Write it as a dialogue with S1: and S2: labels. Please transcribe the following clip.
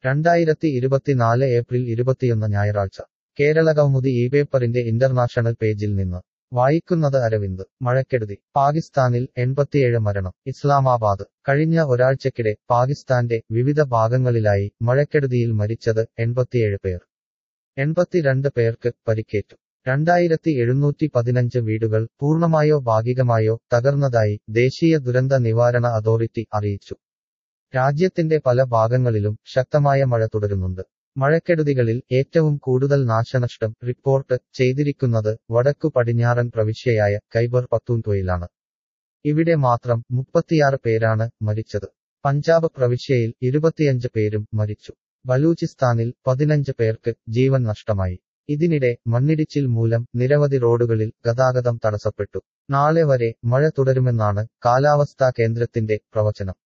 S1: രണ്ടായിരത്തി ഇരുപത്തിനാല് ഏപ്രിൽ ഇരുപത്തിയൊന്ന് ഞായറാഴ്ച കേരള കൗമുദി ഈ പേപ്പറിന്റെ ഇന്റർനാഷണൽ പേജിൽ നിന്ന് വായിക്കുന്നത് അരവിന്ദ് മഴക്കെടുതി പാകിസ്ഥാനിൽ എൺപത്തിയേഴ് മരണം ഇസ്ലാമാബാദ് കഴിഞ്ഞ ഒരാഴ്ചക്കിടെ പാകിസ്ഥാന്റെ വിവിധ ഭാഗങ്ങളിലായി മഴക്കെടുതിയിൽ മരിച്ചത് എൺപത്തിയേഴ് പേർ എൺപത്തിരണ്ട് പേർക്ക് പരിക്കേറ്റു രണ്ടായിരത്തി എഴുന്നൂറ്റി പതിനഞ്ച് വീടുകൾ പൂർണ്ണമായോ ഭാഗികമായോ തകർന്നതായി ദേശീയ ദുരന്ത നിവാരണ അതോറിറ്റി അറിയിച്ചു രാജ്യത്തിന്റെ പല ഭാഗങ്ങളിലും ശക്തമായ മഴ തുടരുന്നുണ്ട് മഴക്കെടുതികളിൽ ഏറ്റവും കൂടുതൽ നാശനഷ്ടം റിപ്പോർട്ട് ചെയ്തിരിക്കുന്നത് വടക്കു പടിഞ്ഞാറൻ പ്രവിശ്യയായ ഖൈബർ പത്തൂൻക്വയിലാണ് ഇവിടെ മാത്രം മുപ്പത്തിയാറ് പേരാണ് മരിച്ചത് പഞ്ചാബ് പ്രവിശ്യയിൽ ഇരുപത്തിയഞ്ച് പേരും മരിച്ചു ബലൂചിസ്ഥാനിൽ പതിനഞ്ച് പേർക്ക് ജീവൻ നഷ്ടമായി ഇതിനിടെ മണ്ണിടിച്ചിൽ മൂലം നിരവധി റോഡുകളിൽ ഗതാഗതം തടസ്സപ്പെട്ടു നാളെ വരെ മഴ തുടരുമെന്നാണ് കാലാവസ്ഥാ കേന്ദ്രത്തിന്റെ പ്രവചനം